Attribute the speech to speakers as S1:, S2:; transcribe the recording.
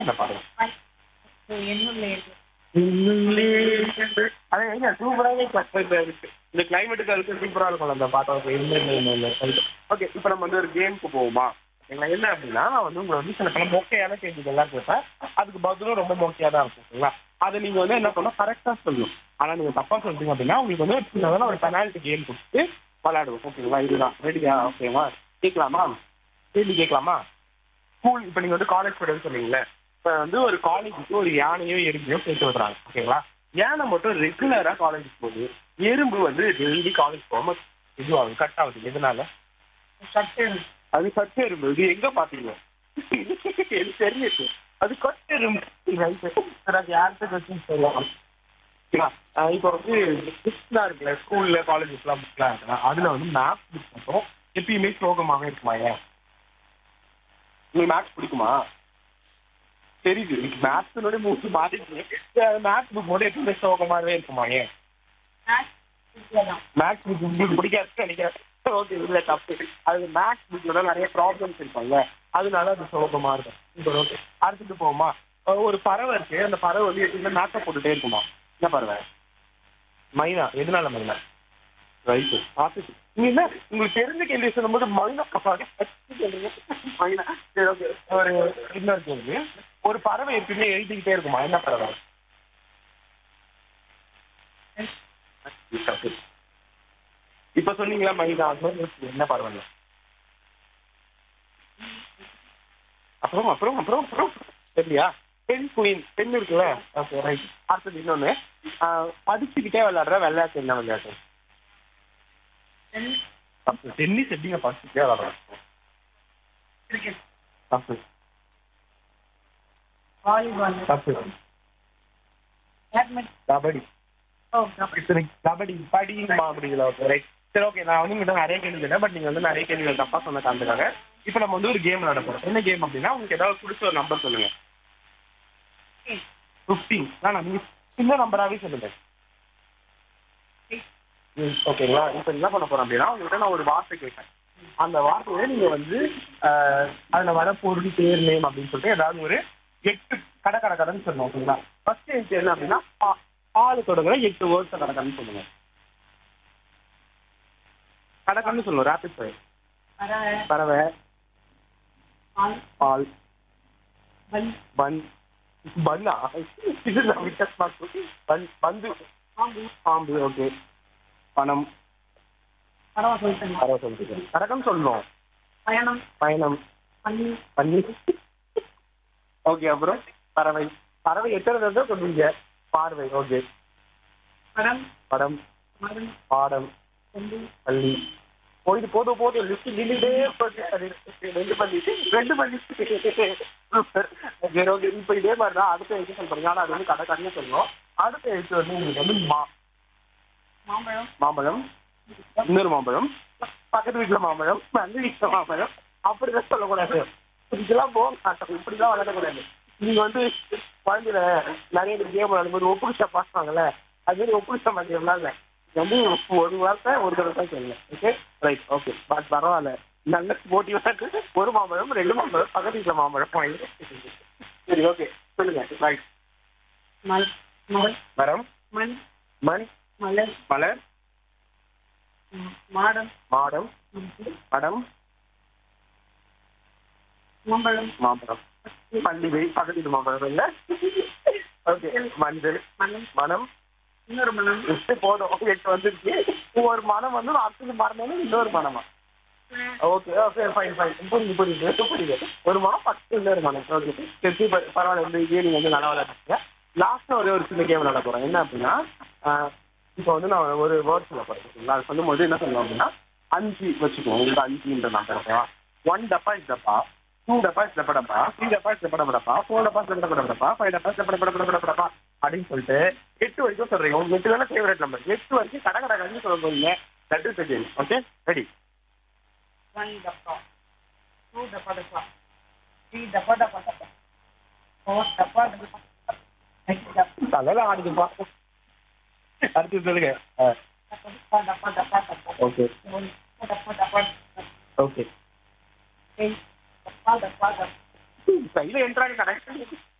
S1: இந்த பாடல்
S2: என்னுள்ள
S1: அது எங்க சூப்பராகவே இருக்கு இந்த கிளைமேட்டுக்கு அதுக்கு சூப்பரா இருக்கும் அந்த பாட்டை ஓகே இப்போ நம்ம வந்து ஒரு கேமுக்கு போவோமா ஓகேங்களா என்ன அப்படின்னா நான் வந்து உங்களை வந்து சில பல மொக்கையான கேள்விகள்லாம் கேட்பேன் அதுக்கு பதிலும் ரொம்ப மொக்கையா தான் இருக்கும் ஓகேங்களா அதை நீங்க வந்து என்ன பண்ணணும் கரெக்டா சொல்லணும் ஆனா நீங்க தப்பா சொல்றீங்க அப்படின்னா உங்களுக்கு வந்து ஒரு சின்னதான ஒரு பெனால்ட்டி கேம் கொடுத்து விளையாடுவோம் ஓகேங்களா இதுதான் ரெடியா ஓகேவா கேட்கலாமா கேள்வி கேட்கலாமா ஸ்கூல் இப்போ நீங்க வந்து காலேஜ் படின்னு சொன்னீங்களே இப்போ வந்து ஒரு காலேஜுக்கு ஒரு யானையோ எறும்பையோ சேர்த்து விடுறாங்க ஓகேங்களா யானை மட்டும் ரெகுலரா காலேஜுக்கு போகுது எறும்பு வந்து டெய்லி காலேஜ் போகாம இதுவாகுது கட் ஆகுது எதனால
S2: சட்டை
S1: அது கட் எறும்பு இது எங்க பாத்தீங்க எனக்கு தெரியுது அது கட் எறும்பு Right. சரி, அது யார்கிட்ட கொஸ்டின் சொல்லலாம் ஓகேவா அஹ் இப்போ வந்து புக்ஸ்லாம் இருக்குல்ல ஸ்கூல்ல காலேஜஸ்லாம் புக்லாம் இருக்குல்ல அதுல வந்து மேத்ஸ் புக் மட்டும் எப்பயுமே சோகமாவே இருக்குமா ஏன் உங்களுக்கு மேத்ஸ் பிடிக்குமா தெரியுது மேத்ஸோட மூச்சு மாறிட்டு மேத்ஸ் புக் மட்டும் எப்பயுமே சோகமாவே இருக்குமா ஏன் மேத்ஸ் புக் உங்களுக்கு பிடிக்காது நினைக்கிறேன் ஓகே இல்ல தப்பு அது மேத்ஸ் புக்கோட நிறைய ப்ராப்ளம்ஸ் இருப்பாங்க அதனால அது சோகமா இருக்கும் இப்போ ஓகே அடுத்துட்டு போவோமா அஹ் ஒரு பறவை இருக்கு அந்த பறவை வந்து எப்பயுமே மேக்கப் போட்டுட்டே இருக்குமா என்ன பறவை மைனா எதனால மைனா ரைட்டு பார்த்துட்டு நீங்க என்ன உங்களுக்கு தெரிஞ்ச கேள்வி சொல்லும்போது மைனா கப்பாக சொல்றீங்க மைனா சரி ஓகே ஒரு இன்னொரு கேள்வி ஒரு பறவை எப்பயுமே எழுதிக்கிட்டே இருக்குமா என்ன பறவை தப்பு. இப்ப சொன்னீங்களா மைனா அது மாதிரி என்ன பரவாயில்ல அப்புறம் அப்புறம் அப்புறம் அப்புறம் சரியா பெண் குயின் பெண் இருக்குல்ல ஓகே ரைட் அடுத்தது இன்னொன்னு ஆஹ், படிச்சுக்கிட்டே விளையாடுற விளையாட்டு என்ன விளையாட்டு தப்பு டென்னிஸ் எப்படிங்க படிச்சுக்கிட்டே விளையாடுறோம்
S2: கிரிக்கெட்
S1: தப்பு
S2: வாலிபால்
S1: தப்பு
S2: பேட்மிண்டன்
S1: கபடி
S2: ஓ கபடி
S1: சரி கபடி படிமா அப்படிங்களா ஓகே ரைட் சரி ஓகே நான் வந்து உங்கள்கிட்ட நிறைய கேள்வி கேட்டேன் பட் நீங்க வந்து நிறைய கேள்விகள் தப்பா சொன்ன காரணத்துக்காக இப்போ நம்ம வந்து ஒரு கேம் விளையாட போறோம் என்ன கேம் அப்படின்னா உங்களுக்கு ஏதாவது பிடிச்ச ஒரு நம்பர் சொல்லுங்க ஃபிஃப்டீன் நான் நீங்க சின்ன நம்பராகவே சொல்லுங்க ம், ஓகேங்களா இப்போ என்ன பண்ண போறோம் அப்படின்னா உங்கள்கிட்ட நான் ஒரு வார்த்தை கேட்பேன் அந்த வார்த்தையை நீங்க வந்து ஆஹ், அதுல வர பொருள் பேர் நேம் அப்படின்னு சொல்லிட்டு ஏதாவது ஒரு எட்டு கடை கடை கடைன்னு சொல்லணும் ஓகேங்களா ஃபர்ஸ்ட் எனக்கு என்ன அப்படின்னா பா- பால் தொடங்குற எட்டு வேர்ட்ஸ் கடை கடைன்னு சொல்லுங்க கடை கண்ணு சொல்லணும் ரேபிட் ஃபயர்
S2: பறவை
S1: பறவை
S2: பால்
S1: பால்
S2: பல்
S1: பன் பன்னா இது நான் வித்தியாசமா இருக்கு. பன் பந்து
S2: பாம்பு
S1: பாம்பு ஓகே பணம்
S2: பறவை சொல்லிட்டேன்
S1: பறவை சொல்லிட்டு கடகம் சொல்லணும்
S2: பயணம்
S1: பயணம்
S2: பள்ளி
S1: பன்னி ஓகே அப்புறம் பறவை பறவை எத்தனை தடவை சொல்லுவீங்க பார்வை ஓகே
S2: படம்
S1: படம்
S2: மரம்
S1: பாடம்
S2: கொண்டு
S1: பள்ளி போயிட்டு போதும் போதும் லிஸ்ட் நின்றுட்டே போகுது. அது ரெண்டு பள்ளி ரெண்டு பள்ளி சரி ஓகே இப்போ இதே மாதிரி தான் அடுத்த எழுத்து சொல்றீங்க ஆனால் அது வந்து கடை கடையாக சொல்லணும் அடுத்த எழுத்து வந்து உங்களுக்கு வந்து மா
S2: மாம்பழம்
S1: மாம்பழம் இன்னொரு மாம்பழம் பக்கத்து வீட்டுல மாம்பழம் அந்த வீட்டுல மாம்பழம் அப்படிதான் சொல்லக்கூடாது இதெல்லாம் போக மாட்டோம் இப்படிதான் வளரக்கூடாது நீங்க வந்து குழந்தைல நிறைய பேர் கேம் விளையாடும்போது ஒப்புடிச்சா பாக்குறாங்கல்ல அது மாதிரி ஒப்புடிச்சா மாட்டீங்களா இல்ல இது வந்து ஒரு வார்த்தை ஒரு தடவை தான் சொல்லுங்க ஓகே ரைட் ஓகே பட் பரவாயில்ல நல்ல போட்டி விளையாட்டு ஒரு மாம்பழம் ரெண்டு மாம்பழம் பக்கத்து வீட்டுல மாம்பழம் வாங்கி சரி ஓகே சொல்லுங்க ரைட்
S2: மல் மகள்
S1: மரம்
S2: மண்
S1: மண்
S2: மலர்
S1: மலர்
S2: ம், மாடம்
S1: மாடம்
S2: ம்,
S1: படம்
S2: மாம்பழம்
S1: மாம்பழம் பள்ளிகை பக்கத்து மாம்பழம் இல்ல ஓகே மஞ்சள்
S2: மனம்
S1: மனம்
S2: இன்னொரு மனம்
S1: எட்டு போதும் எட்டு வந்துருச்சு ஒரு மனம் வந்து அடுத்தது மரணம் இன்னொரு மனமா ஓகே ஓகே ஃபைன் ஃபைன் புரியுது புரியுது புரியுது ஒரு மனம் பத்து இன்னொரு மனம் ஓகே சரி சூப்பர் பரவாயில்ல இந்த கேம் நீங்க வந்து நல்லா விளையாடுறீங்க லாஸ்ட்டாக ஒரே ஒரு சின்ன கேம் விளையாட போறேன் என்ன அப்படின்னா இப்போ வந்து நான் ஒரு வேர்ட் சொல்ல போறேன் ஓகேங்களா அது சொல்லும்போது என்ன சொல்லணும் அப்படின்னா அஞ்சு வச்சுக்குவோம் உங்களுக்கு அஞ்சுன்ற நம்பர் ஓகேவா ஒன் டப்பா இஸ் டப்பா டூ டப்பா இஸ் டப்பா டப்பா த்ரீ டப்பா இஸ் டப்பா டப்பா ஃபோர் டப்பா இஸ் டப்பா டப்பா ஃபைவ் டப்பா இஸ் டப்பா டப்பா டப்பா டப்பா அப்படின்னு சொல்லிட்டு எட்டு வரைக்கும் சொல்றீங்க உங்களுக்கு எட்டு தானே ஃபேவரட் நம்பர் எட்டு வரைக்கும் கடை கடை கடைன்னு சொல்ல போறீங்க that is game okay ready
S2: one டப்பா டூ டப்பா டப்பா த்ரீ டப்பா டப்பா டப்பா ஃபோர் டப்பா டப்பா ஃபைவ் டப்பா
S1: தலையில ஆடுதுப்பா அடுத்து சொல்லுங்க
S2: டப்பா டப்பா டப்பா டப்பா
S1: ஓகே
S2: ஒன் டப்பா டப்பா டப்பா
S1: ஓகே
S2: எயிட் டப்பா டப்பா டப்பா
S1: கையில என்றாங்க கனெக்ட்